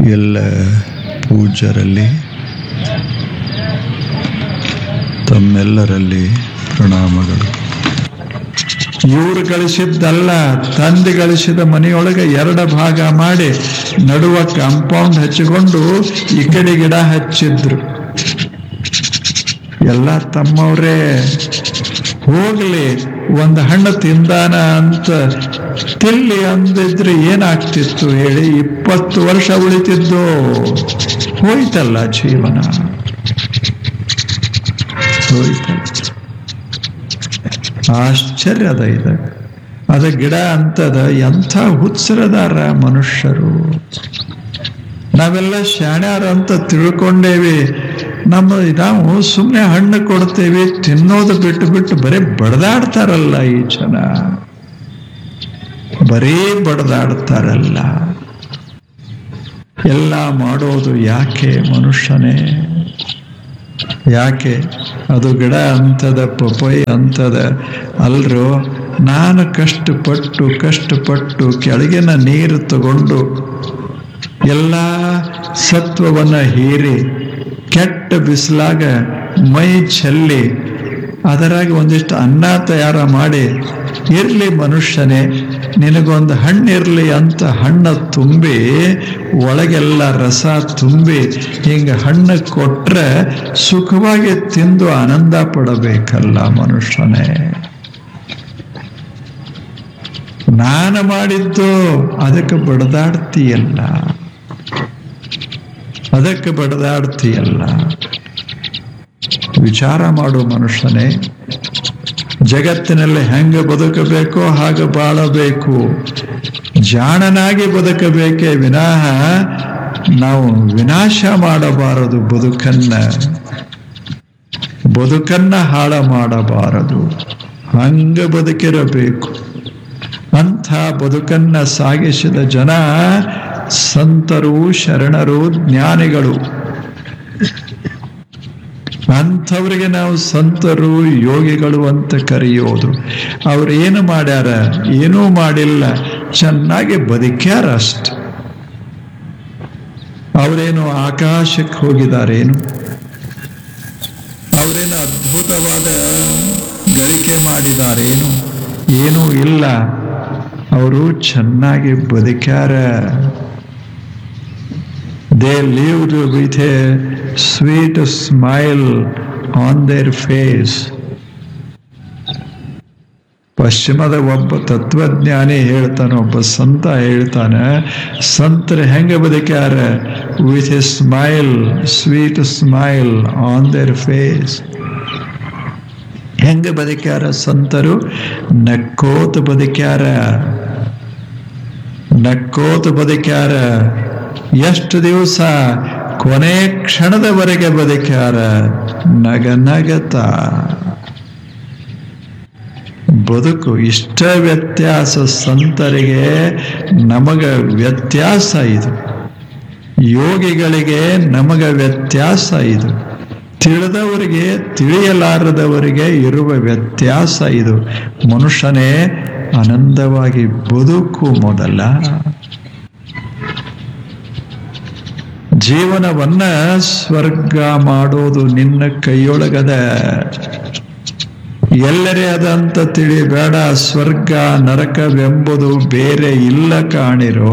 ಎಲ್ಲ ಪೂಜ್ಯರಲ್ಲಿ ತಮ್ಮೆಲ್ಲರಲ್ಲಿ ಪ್ರಣಾಮಗಳು ಇವರು ಗಳಿಸಿದ್ದಲ್ಲ ತಂದೆ ಗಳಿಸಿದ ಮನೆಯೊಳಗೆ ಎರಡು ಭಾಗ ಮಾಡಿ ನಡುವ ಕಾಂಪೌಂಡ್ ಹಚ್ಚಿಕೊಂಡು ಈ ಕಡೆ ಗಿಡ ಹಚ್ಚಿದ್ರು ಎಲ್ಲ ತಮ್ಮವ್ರೇ ಹೋಗ್ಲಿ ಒಂದು ಹಣ್ಣು ತಿಂದಾನ ಅಂತ ತಿಲ್ಲಿ ಅಂದಿದ್ರೆ ಏನಾಗ್ತಿತ್ತು ಹೇಳಿ ಇಪ್ಪತ್ತು ವರ್ಷ ಉಳಿತಿದ್ದು ಹೋಯ್ತಲ್ಲ ಜೀವನ ಹೋಯ್ತಲ್ಲ ಆಶ್ಚರ್ಯದ ಇದೆ ಅದ ಗಿಡ ಅಂತದ ಎಂಥ ಹುತ್ಸರದಾರ ಮನುಷ್ಯರು ನಾವೆಲ್ಲ ಶಾಣ್ಯಾರ ಅಂತ ತಿಳ್ಕೊಂಡೇವಿ ನಮ್ಮ ನಾವು ಸುಮ್ಮನೆ ಹಣ್ಣು ಕೊಡ್ತೇವೆ ತಿನ್ನೋದು ಬಿಟ್ಟು ಬಿಟ್ಟು ಬರೀ ಬಡ್ದಾಡ್ತಾರಲ್ಲ ಈ ಜನ ಬರೀ ಬಡ್ದಾಡ್ತಾರಲ್ಲ ಎಲ್ಲ ಮಾಡೋದು ಯಾಕೆ ಮನುಷ್ಯನೇ ಯಾಕೆ ಅದು ಗಿಡ ಅಂತದ ಪಪೈ ಅಂತದ ಅಲ್ರು ನಾನು ಕಷ್ಟಪಟ್ಟು ಕಷ್ಟಪಟ್ಟು ಕೆಳಗಿನ ನೀರು ತಗೊಂಡು ಎಲ್ಲ ಸತ್ವವನ್ನ ಹೀರಿ ಕೆಟ್ಟ ಬಿಸಿಲಾಗ ಮೈ ಚೆಲ್ಲಿ ಅದರಾಗಿ ಒಂದಿಷ್ಟು ಅನ್ನ ತಯಾರ ಮಾಡಿ ಇರ್ಲಿ ಮನುಷ್ಯನೇ ನಿನಗೊಂದು ಹಣ್ಣಿರ್ಲಿ ಅಂತ ಹಣ್ಣ ತುಂಬಿ ಒಳಗೆಲ್ಲ ರಸ ತುಂಬಿ ಹಿಂಗೆ ಹಣ್ಣು ಕೊಟ್ರೆ ಸುಖವಾಗಿ ತಿಂದು ಆನಂದ ಪಡಬೇಕಲ್ಲ ಮನುಷ್ಯನೇ ನಾನು ಮಾಡಿದ್ದು ಅದಕ್ಕೆ ಬಡದಾಡ್ತೀಯಲ್ಲ ಅದಕ್ಕೆ ಬಡದಾಡ್ತೀಯಲ್ಲ ವಿಚಾರ ಮಾಡು ಮನುಷ್ಯನೇ ಜಗತ್ತಿನಲ್ಲಿ ಹೆಂಗೆ ಬದುಕಬೇಕೋ ಹಾಗೆ ಬಾಳಬೇಕು ಜಾಣನಾಗಿ ಬದುಕಬೇಕೇ ವಿನಃ ನಾವು ವಿನಾಶ ಮಾಡಬಾರದು ಬದುಕನ್ನ ಬದುಕನ್ನ ಹಾಳ ಮಾಡಬಾರದು ಹಂಗ ಬದುಕಿರಬೇಕು ಅಂಥ ಬದುಕನ್ನ ಸಾಗಿಸಿದ ಜನ ಸಂತರು ಶರಣರು ಜ್ಞಾನಿಗಳು ಅಂಥವ್ರಿಗೆ ನಾವು ಸಂತರು ಯೋಗಿಗಳು ಅಂತ ಕರೆಯೋದು ಅವ್ರು ಏನು ಮಾಡ್ಯಾರ ಏನೂ ಮಾಡಿಲ್ಲ ಚೆನ್ನಾಗಿ ಬದುಕ್ಯಾರ ಅಷ್ಟೆ ಅವರೇನು ಆಕಾಶಕ್ಕೆ ಹೋಗಿದಾರೇನು ಅವರೇನು ಅದ್ಭುತವಾದ ಗಳಿಕೆ ಮಾಡಿದಾರೇನು ಏನೂ ಇಲ್ಲ ಅವರು ಚೆನ್ನಾಗಿ ಬದುಕ್ಯಾರ they lived with a sweet smile on their face ಪಶ್ಚಿಮದ ಒಬ್ಬ ತತ್ವಜ್ಞಾನಿ ಹೇಳ್ತಾನೆ ಒಬ್ಬ ಸಂತ ಹೇಳ್ತಾನೆ ಸಂತರು ಹೆಂಗೆ ಬದುಕ್ಯಾರ with a smile sweet smile on their face ಹೆಂಗೆ ಬದುಕ್ಯಾರ ಸಂತರು ನಕ್ಕೋತ ಬದುಕ್ಯಾರ ನಕ್ಕೋತ ಬದುಕ್ಯಾರ ಎಷ್ಟು ದಿವಸ ಕೊನೆ ಕ್ಷಣದವರೆಗೆ ಬದುಕ್ಯಾರ ನಗ ನಗತ ಬದುಕು ಇಷ್ಟ ವ್ಯತ್ಯಾಸ ಸಂತರಿಗೆ ನಮಗ ವ್ಯತ್ಯಾಸ ಇದು ಯೋಗಿಗಳಿಗೆ ನಮಗ ವ್ಯತ್ಯಾಸ ಇದು ತಿಳಿದವರಿಗೆ ತಿಳಿಯಲಾರದವರಿಗೆ ಇರುವ ವ್ಯತ್ಯಾಸ ಇದು ಮನುಷ್ಯನೇ ಆನಂದವಾಗಿ ಬದುಕು ಮೊದಲ ಜೀವನವನ್ನ ಸ್ವರ್ಗ ಮಾಡೋದು ನಿನ್ನ ಕೈಯೊಳಗದ ಎಲ್ಲರೇ ಅದಂತ ತಿಳಿಬೇಡ ಸ್ವರ್ಗ ನರಕವೆಂಬುದು ಬೇರೆ ಇಲ್ಲ ಕಾಣಿರೋ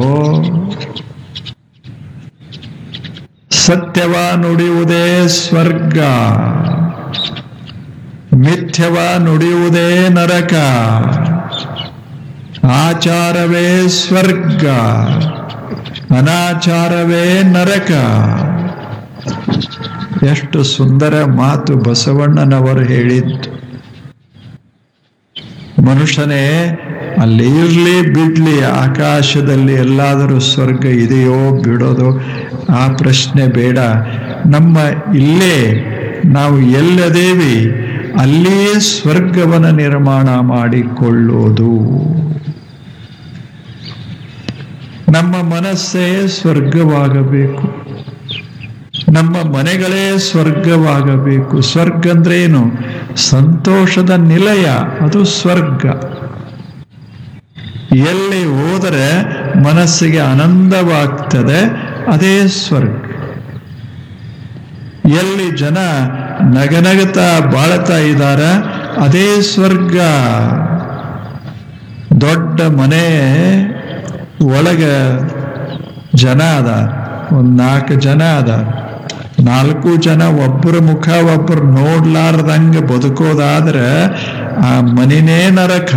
ಸತ್ಯವ ನುಡಿಯುವುದೇ ಸ್ವರ್ಗ ಮಿಥ್ಯವ ನುಡಿಯುವುದೇ ನರಕ ಆಚಾರವೇ ಸ್ವರ್ಗ ಅನಾಚಾರವೇ ನರಕ ಎಷ್ಟು ಸುಂದರ ಮಾತು ಬಸವಣ್ಣನವರು ಹೇಳಿದ್ದು ಮನುಷ್ಯನೇ ಅಲ್ಲಿ ಇರ್ಲಿ ಬಿಡ್ಲಿ ಆಕಾಶದಲ್ಲಿ ಎಲ್ಲಾದರೂ ಸ್ವರ್ಗ ಇದೆಯೋ ಬಿಡೋದು ಆ ಪ್ರಶ್ನೆ ಬೇಡ ನಮ್ಮ ಇಲ್ಲೇ ನಾವು ಎಲ್ಲದೇವಿ ಅಲ್ಲಿಯೇ ಸ್ವರ್ಗವನ್ನು ನಿರ್ಮಾಣ ಮಾಡಿಕೊಳ್ಳೋದು ನಮ್ಮ ಮನಸ್ಸೇ ಸ್ವರ್ಗವಾಗಬೇಕು ನಮ್ಮ ಮನೆಗಳೇ ಸ್ವರ್ಗವಾಗಬೇಕು ಸ್ವರ್ಗ ಅಂದ್ರೆ ಏನು ಸಂತೋಷದ ನಿಲಯ ಅದು ಸ್ವರ್ಗ ಎಲ್ಲಿ ಹೋದರೆ ಮನಸ್ಸಿಗೆ ಆನಂದವಾಗ್ತದೆ ಅದೇ ಸ್ವರ್ಗ ಎಲ್ಲಿ ಜನ ನಗನಗತಾ ಬಾಳ್ತಾ ಇದ್ದಾರ ಅದೇ ಸ್ವರ್ಗ ದೊಡ್ಡ ಮನೆ ಒಳಗ ಜನ ಅದ ಒಂದ್ ನಾಲ್ಕು ಜನ ಅದ ನಾಲ್ಕು ಜನ ಒಬ್ಬರ ಮುಖ ಒಬ್ಬರು ನೋಡ್ಲಾರ್ದಂಗ ಬದುಕೋದಾದ್ರೆ ಆ ಮನಿನೇ ನರಕ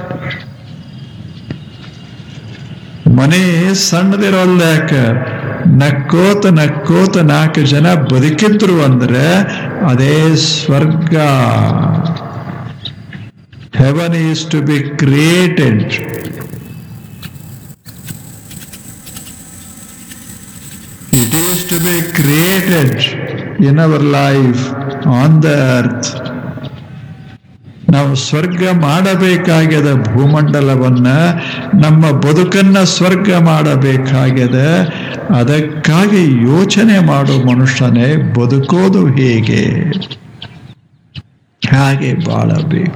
ಮನೆ ಸಣ್ಣದಿರೋಲ್ಲ ಯಾಕೆ ನಕ್ಕೋತ ನಕ್ಕೋತ ನಾಲ್ಕು ಜನ ಬದುಕಿದ್ರು ಅಂದ್ರೆ ಅದೇ ಸ್ವರ್ಗ heaven is to be created it is to be created in our life on the earth ನಾವು ಸ್ವರ್ಗ ಮಾಡಬೇಕಾಗ್ಯದ ಭೂಮಂಡಲವನ್ನ ನಮ್ಮ ಬದುಕನ್ನ ಸ್ವರ್ಗ ಮಾಡಬೇಕಾಗ್ಯದ ಅದಕ್ಕಾಗಿ ಯೋಚನೆ ಮಾಡೋ ಮನುಷ್ಯನೇ ಬದುಕೋದು ಹೇಗೆ ಹಾಗೆ ಬಾಳಬೇಕು